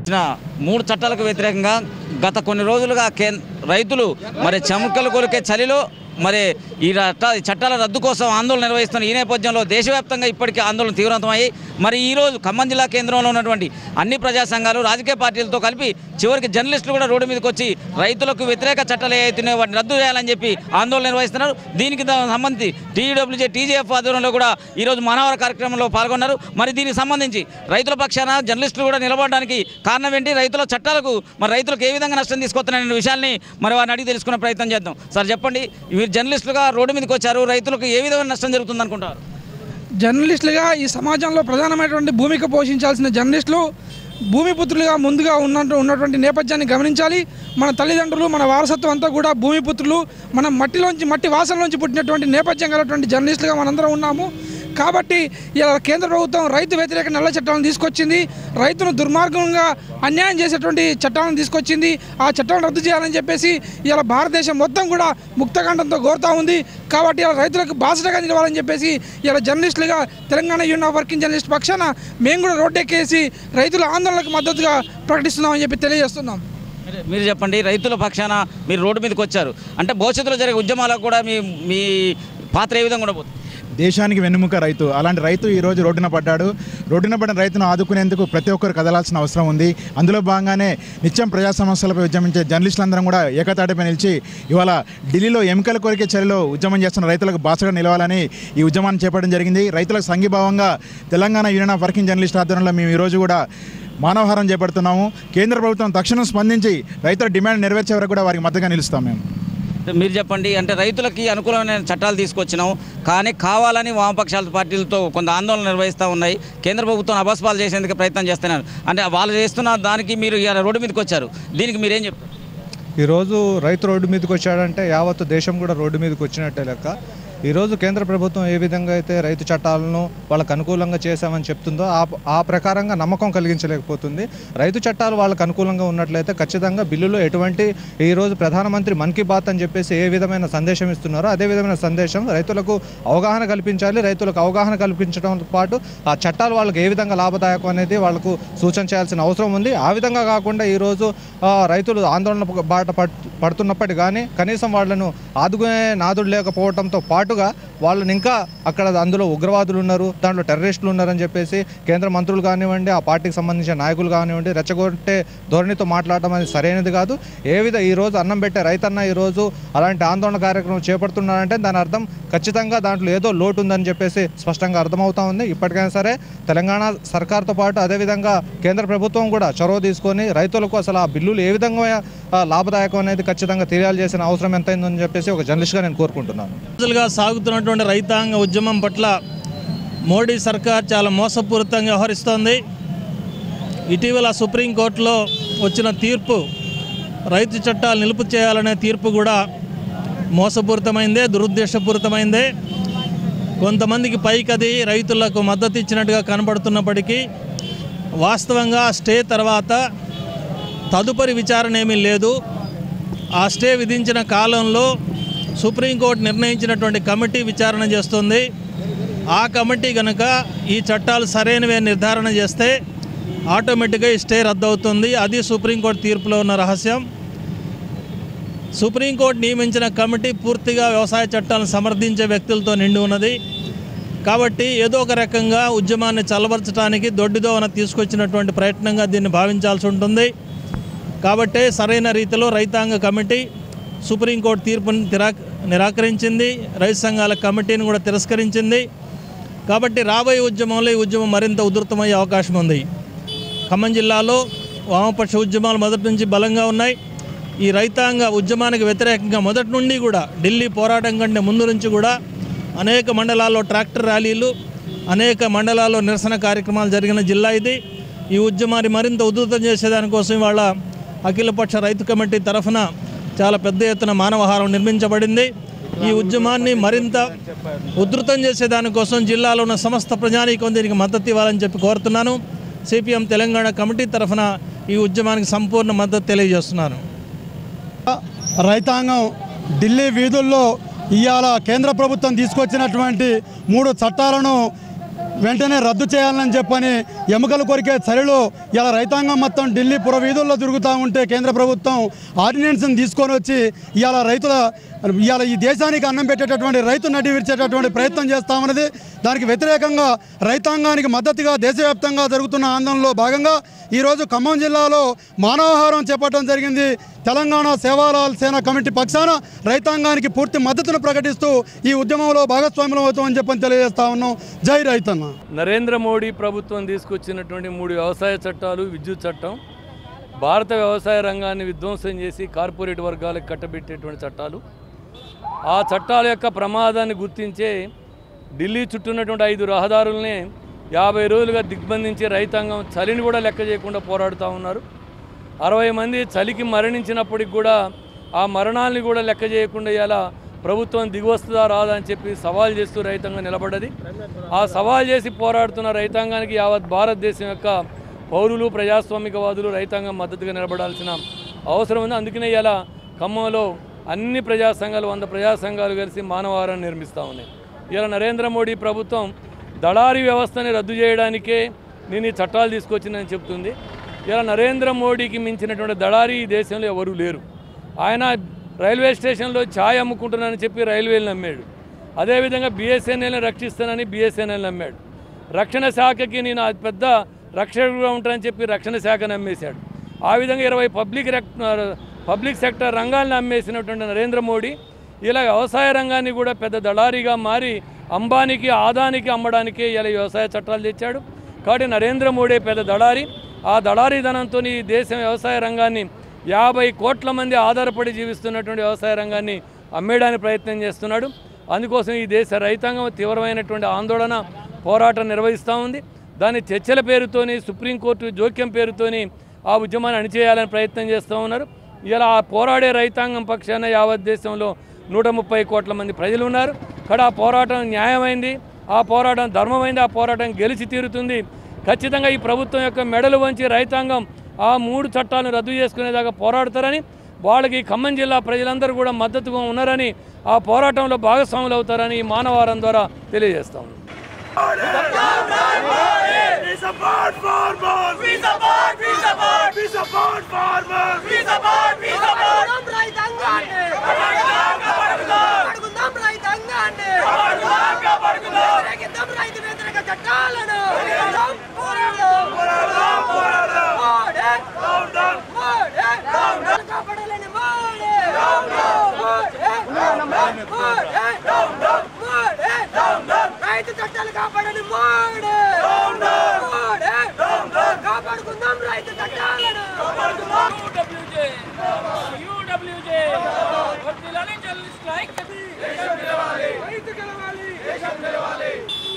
ఇచ్చిన మూడు చట్టాలకు వ్యతిరేకంగా గత కొన్ని రోజులుగా కే రైతులు మరి చెమకలు కొలికే చలిలో మరి ఈ చట్ట- ఈ చట్టాల రద్దు కోసం ఆందోళన నిర్వహిస్తున్న ఈ నేపథ్యంలో దేశవ్యాప్తంగా ఇప్పటికే ఆందోళన తీవ్రతమయ్యి మరి ఈ రోజు ఖమ్మం జిల్లా కేంద్రంలో ఉన్నటువంటి అన్ని ప్రజా సంఘాలు రాజకీయ పార్టీలతో కలిపి చివరికి జర్నలిస్టులు కూడా రోడ్డు మీదకి వచ్చి రైతులకు వ్యతిరేక చట్టాలు ఏవైతున్నాయో వాటిని రద్దు చేయాలని చెప్పి ఆందోళన నిర్వహిస్తున్నారు దీనికి దా- సంబంధించి టీడబ్ల్యూజే టీజేఎఫ్ ఆధ్వర్యంలో కూడా ఈరోజు మానవర కార్యక్రమంలో పాల్గొన్నారు మరి దీనికి సంబంధించి రైతుల పక్షాన జర్నలిస్టులు కూడా నిలబడడానికి కారణం ఏంటి రైతుల చట్టాలకు మరి రైతులకు ఏ విధంగా నష్టం తీసుకొస్తున్నాయనే విషయాల్ని మరి వారిని అడిగి తెలుసుకునే ప్రయత్నం చేద్దాం సార్ చెప్పండి మీరు జర్నలిస్టులుగా రోడ్డు మీదకి వచ్చారు రైతులకు ఏ విధమైన నష్టం జరుగుతుంది అనుకుంటారు జర్నలిస్టులుగా ఈ సమాజంలో ప్రధానమైనటువంటి భూమిక పోషించాల్సిన జర్నలిస్టులు భూమిపుత్రులుగా ముందుగా ఉన్న ఉన్నటువంటి నేపథ్యాన్ని గమనించాలి మన తల్లిదండ్రులు మన వారసత్వం అంతా కూడా భూమిపుత్రులు మనం మట్టిలోంచి మట్టి వాసనలోంచి పుట్టినటువంటి నేపథ్యం గలటువంటి జర్నలిస్టులుగా మనందరం ఉన్నాము కాబట్టి ఇలా కేంద్ర ప్రభుత్వం రైతు వ్యతిరేక నల్ల చట్టాలను తీసుకొచ్చింది రైతును దుర్మార్గంగా అన్యాయం చేసేటువంటి చట్టాలను తీసుకొచ్చింది ఆ చట్టాలను రద్దు చేయాలని చెప్పేసి ఇలా భారతదేశం మొత్తం కూడా ముక్తకంఠంతో కోరుతా ఉంది కాబట్టి ఇలా రైతులకు బాసటగా నిలవాలని చెప్పేసి ఇలా జర్నలిస్టులుగా Telangana union of working journalist పక్షాన మేము కూడా రోడ్డెక్కేసి రైతుల ఆందోళనకు మద్దతుగా ప్రకటిస్తున్నామని చెప్పి తెలియజేస్తున్నాం మీరు- మీరు చెప్పండి రైతుల పక్షాన మీరు రోడ్డు మీదకి వచ్చారు అంటే భవిష్యత్తులో జరిగే ఉద్యమాలకు కూడా మీ మీ పాత్ర ఏ విధంగా ఉండబోతుంది దేశానికి వెన్నుముక రైతు అలాంటి రైతు ఈ రోజు రోడ్డున పడ్డాడు రోడ్డున పడిన రైతును ఆదుకునేందుకు ప్రతి ఒక్కరు కదలాల్సిన అవసరం ఉంది అందులో భాగంగానే నిత్యం ప్రజా సమస్యలపై ఉద్యమించే జర్నలిస్టులందరం కూడా ఏకతాటిపై నిలిచి ఇవాళ ఢిల్లీలో ఎముకల కోరికే చర్యలో ఉద్యమం చేస్తున్న రైతులకు బాసగా నిలవాలని ఈ ఉద్యమాన్ని చేపట్టడం జరిగింది రైతులకు సంఘీభావంగా Telangana union of working journalist ఆధ్వర్యంలో మేము ఈరోజు కూడా మానవహారం చేపడుతున్నాము కేంద్ర ప్రభుత్వం తక్షణం స్పందించి రైతుల డిమాండ్ నెరవేర్చే వరకు కూడా వారికి మద్దతుగా నిలుస్తాం మేము మీరు చెప్పండి అంటే రైతులకి అనుకూలమైన చట్టాలు తీసుకొచ్చినాం కానీ కావాలని వామపక్షాల పార్టీలతో కొంత ఆందోళన నిర్వహిస్తూ ఉన్నాయి కేంద్ర ప్రభుత్వం అబస్పాలు చేసేందుకు ప్రయత్నం చేస్తున్నారు అంటే వాళ్ళు చేస్తున్న దానికి మీరు ఇవాళ రోడ్డు మీదకి వచ్చారు దీనికి మీరేం చెప్తారు ఈరోజు రైతు రోడ్డు మీదకి వచ్చాడంటే యావత్తు దేశం కూడా రోడ్డు మీదకి వచ్చినట్టే లెక్క ఈరోజు కేంద్ర ప్రభుత్వం ఏ విధంగా అయితే రైతు చట్టాలను వాళ్ళకు అనుకూలంగా చేశామని చెప్తుందో ఆ ఆ ప్రకారంగా నమ్మకం కలిగించలేకపోతుంది రైతు చట్టాలు వాళ్ళకు అనుకూలంగా ఉన్నట్లయితే ఖచ్చితంగా బిల్లులో ఎటువంటి ఈరోజు ప్రధానమంత్రి మన్ కీ బాత్ అని చెప్పేసి ఏ విధమైన సందేశం ఇస్తున్నారో అదే విధమైన సందేశం రైతులకు అవగాహన కల్పించాలి రైతులకు అవగాహన కల్పించడంతో పాటు ఆ చట్టాలు వాళ్ళకి ఏ విధంగా లాభదాయకం అనేది వాళ్ళకు సూచన చేయాల్సిన అవసరం ఉంది ఆ విధంగా కాకుండా ఈరోజు ఆ, రైతులు ఆందోళన బాట పట్- పడుతున్నప్పటికీ కానీ కనీసం వాళ్ళను ఆదుకునే నాదుడు లేకపోవడంతో పాటుగా వాళ్ళని ఇంకా అక్కడ అందులో ఉగ్రవాదులు ఉన్నారు దాంట్లో టెర్రరిస్టులు ఉన్నారని చెప్పేసి కేంద్ర మంత్రులు కానివ్వండి ఆ పార్టీకి సంబంధించిన నాయకులు కానివ్వండి రెచ్చగొట్టే ధోరణితో మాట్లాడటం అనేది సరైనది కాదు ఏ విధ ఈ రోజు అన్నం పెట్టే రైతన్న ఈ రోజు అలాంటి ఆందోళన కార్యక్రమం చేపడుతున్నారంటే దాని అర్థం ఖచ్చితంగా దాంట్లో ఏదో లోటు ఉందని చెప్పేసి స్పష్టంగా అర్థమవుతా ఉంది ఇప్పటికైనా సరే తెలంగాణ సర్కార్తో పాటు అదేవిధంగా కేంద్ర ప్రభుత్వం కూడా చొరవ తీసుకొని రైతులకు అసలు ఆ బిల్లులు ఏ విధంగా ఆ, లాభదాయకం అనేది ఖచ్చితంగా తెలియాల్సిన అవసరం ఎంతైందని చెప్పేసి ఒక జర్నలిస్ట్గా నేను కోరుకుంటున్నాను రోజులుగా సాగుతున్నటువంటి రైతాంగ ఉద్యమం పట్ల మోడీ సర్కార్ చాలా మోసపూరితంగా వ్యవహరిస్తోంది ఇటీవల సుప్రీంకోర్టులో వచ్చిన తీర్పు రైతు చట్టాలు నిలుపు చేయాలనే తీర్పు కూడా మోసపూరితమైందే దురుద్దేశపూరితమైందే కొంతమందికి పైకది రైతులకు మద్దతు ఇచ్చినట్టుగా కనబడుతున్నప్పటికీ వాస్తవంగా స్టే తర్వాత తదుపరి విచారణ ఏమీ లేదు ఆ స్టే విధించిన కాలంలో సుప్రీంకోర్టు నిర్ణయించినటువంటి కమిటీ విచారణ చేస్తుంది ఆ కమిటీ కనుక ఈ చట్టాలు సరైనవే నిర్ధారణ చేస్తే ఆటోమేటిక్గా ఈ స్టే రద్దు అవుతుంది అది సుప్రీంకోర్టు తీర్పులో ఉన్న రహస్యం సుప్రీంకోర్టు నియమించిన కమిటీ పూర్తిగా వ్యవసాయ చట్టాలను సమర్థించే వ్యక్తులతో నిండి ఉన్నది కాబట్టి ఏదో ఒక రకంగా ఉద్యమాన్ని చల్లబరచడానికి దొడ్డిదోవన తీసుకొచ్చినటువంటి ప్రయత్నంగా దీన్ని భావించాల్సి ఉంటుంది కాబట్టే సరైన రీతిలో రైతాంగ కమిటీ సుప్రీంకోర్టు తీర్పుని తిరా నిరాకరించింది రైతు సంఘాల కమిటీని కూడా తిరస్కరించింది కాబట్టి రాబోయే ఉద్యమంలో ఈ ఉద్యమం మరింత ఉధృతమయ్యే అవకాశం ఉంది ఖమ్మం జిల్లాలో వామపక్ష ఉద్యమాలు మొదటి నుంచి బలంగా ఉన్నాయి ఈ రైతాంగ ఉద్యమానికి వ్యతిరేకంగా మొదటి నుండి కూడా ఢిల్లీ పోరాటం కంటే ముందు నుంచి కూడా అనేక మండలాల్లో ట్రాక్టర్ ర్యాలీలు అనేక మండలాల్లో నిరసన కార్యక్రమాలు జరిగిన జిల్లా ఇది ఈ ఉద్యమాన్ని మరింత ఉధృతం చేసేదానికోసం ఇవాళ అఖిలపక్ష రైతు కమిటీ తరఫున చాలా పెద్ద ఎత్తున మానవహారం నిర్మించబడింది ఈ ఉద్యమాన్ని మరింత ఉధృతం చేసేదానికోసం జిల్లాలో ఉన్న సమస్త ప్రజానీకం దీనికి మద్దతు ఇవ్వాలని చెప్పి కోరుతున్నాను సిపిఎం తెలంగాణ కమిటీ తరఫున ఈ ఉద్యమానికి సంపూర్ణ మద్దతు తెలియజేస్తున్నాను రైతాంగం ఢిల్లీ వీధుల్లో ఇవాళ కేంద్ర ప్రభుత్వం తీసుకొచ్చినటువంటి మూడు చట్టాలను వెంటనే రద్దు చేయాలని చెప్పని ఎముకలు కొరికే చలిలో ఇలా రైతాంగం మొత్తం ఢిల్లీ పుర వీధుల్లో తిరుగుతూ ఉంటే కేంద్ర ప్రభుత్వం ఆర్డినెన్స్ని తీసుకొని వచ్చి ఇవాళ రైతుల ఇవాళ ఈ దేశానికి అన్నం పెట్టేటటువంటి రైతు నడి విరిచేటటువంటి ప్రయత్నం చేస్తామన్నది దానికి వ్యతిరేకంగా రైతాంగానికి మద్దతుగా దేశవ్యాప్తంగా జరుగుతున్న ఆందోళనలో భాగంగా ఈరోజు ఖమ్మం జిల్లాలో మానవాహారం చేపట్టడం జరిగింది తెలంగాణ సేవాలాల్ సేన కమిటీ పక్షాన రైతాంగానికి పూర్తి మద్దతును ప్రకటిస్తూ ఈ ఉద్యమంలో భాగస్వామ్యం అవుతామని చెప్పని తెలియజేస్తా ఉన్నాం జై రైతన్న నరేంద్ర మోడీ ప్రభుత్వం తీసుకొచ్చినటువంటి మూడు వ్యవసాయ చట్టాలు విద్యుత్ చట్టం భారత వ్యవసాయ రంగాన్ని విధ్వంసం చేసి కార్పొరేట్ వర్గాలకు కట్టబెట్టేటువంటి చట్టాలు ఆ చట్టాల యొక్క ప్రమాదాన్ని గుర్తించే ఢిల్లీ చుట్టూన్నటువంటి ఐదు రహదారుల్ని యాభై రోజులుగా దిగ్బంధించి రైతాంగం చలిని కూడా లెక్క చేయకుండా పోరాడుతూ ఉన్నారు అరవై మంది చలికి మరణించినప్పటికి కూడా ఆ మరణాలని కూడా లెక్క చేయకుండా ఇలా ప్రభుత్వం దిగివస్తుందా రాదా అని చెప్పి సవాల్ చేస్తూ రైతాంగం నిలబడ్డది ఆ సవాల్ చేసి పోరాడుతున్న రైతాంగానికి యావత్ భారతదేశం యొక్క పౌరులు ప్రజాస్వామికవాదులు రైతాంగం మద్దతుగా నిలబడాల్సిన అవసరం ఉంది అందుకనే ఇలా ఖమ్మంలో అన్ని ప్రజా సంఘాలు వంద ప్రజా సంఘాలు కలిసి మానవారాన్ని నిర్మిస్తూ ఉన్నాయి ఇలా నరేంద్ర మోడీ ప్రభుత్వం దళారీ వ్యవస్థని రద్దు చేయడానికే నేను ఈ చట్టాలు తీసుకొచ్చిందని చెప్తుంది ఇలా నరేంద్ర మోడీకి మించినటువంటి దళారీ ఈ దేశంలో ఎవరూ లేరు ఆయన రైల్వే స్టేషన్లో ఛాయ్ అమ్ముకుంటున్నానని చెప్పి రైల్వేలు నమ్మాడు అదేవిధంగా బిఎస్ఎన్ఎల్ని రక్షిస్తానని బిఎస్ఎన్ఎల్ నమ్మాడు రక్షణ శాఖకి నేను అది పెద్ద రక్షకుగా ఉంటానని చెప్పి రక్షణ శాఖ నమ్మేశాడు ఆ విధంగా ఇరవై పబ్లిక్ రెక్ పబ్లిక్ సెక్టర్ రంగాల్ని అమ్మేసినటువంటి నరేంద్ర మోడీ ఇలా వ్యవసాయ రంగాన్ని కూడా పెద్ద దళారీగా మారి అంబానీకి ఆదానికి అమ్మడానికి ఇలా వ్యవసాయ చట్టాలు తెచ్చాడు కాబట్టి నరేంద్ర మోడీ పెద్ద దళారి ఆ దళారీ ధనంతో ఈ దేశం వ్యవసాయ రంగాన్ని యాభై కోట్ల మంది ఆధారపడి జీవిస్తున్నటువంటి వ్యవసాయ రంగాన్ని అమ్మేయడానికి ప్రయత్నం చేస్తున్నాడు అందుకోసం ఈ దేశ రైతాంగం తీవ్రమైనటువంటి ఆందోళన పోరాటం నిర్వహిస్తూ ఉంది దాని చర్చల పేరుతోని సుప్రీంకోర్టు జోక్యం పేరుతోని ఆ ఉద్యమాన్ని అణిచేయాలని ప్రయత్నం చేస్తూ ఉన్నారు ఇలా ఆ పోరాడే రైతాంగం పక్షాన యావత్ దేశంలో నూట ముప్పై కోట్ల మంది ప్రజలు ఉన్నారు ఇక్కడ ఆ పోరాటం న్యాయమైంది ఆ పోరాటం ధర్మమైంది ఆ పోరాటం గెలిచి తీరుతుంది ఖచ్చితంగా ఈ ప్రభుత్వం యొక్క మెడలు వంచి రైతాంగం ఆ మూడు చట్టాలను రద్దు చేసుకునేదాకా పోరాడతారని వాళ్ళకి ఖమ్మం జిల్లా ప్రజలందరూ కూడా మద్దతుగా ఉన్నారని ఆ పోరాటంలో భాగస్వాములు అవుతారని ఈ మానవారం ద్వారా తెలియజేస్తాం We support farmers. We support. We support. We support farmers. We support. We support. రైతాంగాన్ని అడుగుదాం రైతాంగాన్ని వ్యతిరేకిద్దాం రైతు వ్యతిరేక చట్టాలను పోరాడదాం. మోడీ. మోడీ. కాపాడాలని మోడీ. మోడీ. మోడీ. రైతు చట్టాలు కాపాడని మోడీ. మోడీ. కాపాడుకుందాం రైతు చట్టాలను రైతు గెలవాలి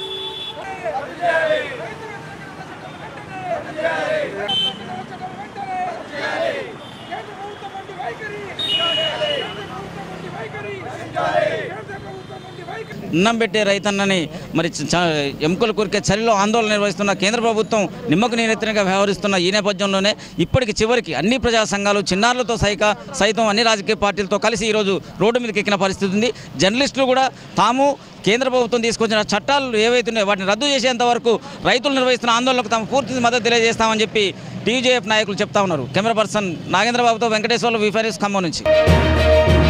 అన్నం పెట్టే రైతన్నని మరి చ- చ- ఎముకలు కొరికే చలిలో ఆందోళన నిర్వహిస్తున్న కేంద్ర ప్రభుత్వం నిమ్మకు నీరెత్తినగా వ్యవహరిస్తున్న ఈ నేపథ్యంలోనే ఇప్పటికి చివరికి అన్ని ప్రజా సంఘాలు చిన్నారులతో సైక సైతం అన్ని రాజకీయ పార్టీలతో కలిసి ఈరోజు రోడ్డు మీదకి ఎక్కిన పరిస్థితి ఉంది జర్నలిస్టులు కూడా తాము కేంద్ర ప్రభుత్వం తీసుకొచ్చిన చట్టాలు ఏవైతే ఉన్నాయో వాటిని రద్దు చేసేంత వరకు రైతులు నిర్వహిస్తున్న ఆందోళనకు తాము పూర్తి మద్దతు తెలియజేస్తామని చెప్పి టీజేఎఫ్ నాయకులు చెప్తా ఉన్నారు కెమెరా పర్సన్ నాగేంద్రబాబుతో వెంకటేశ్వర్లు విఫారీస్ ఖమ్మం నుంచి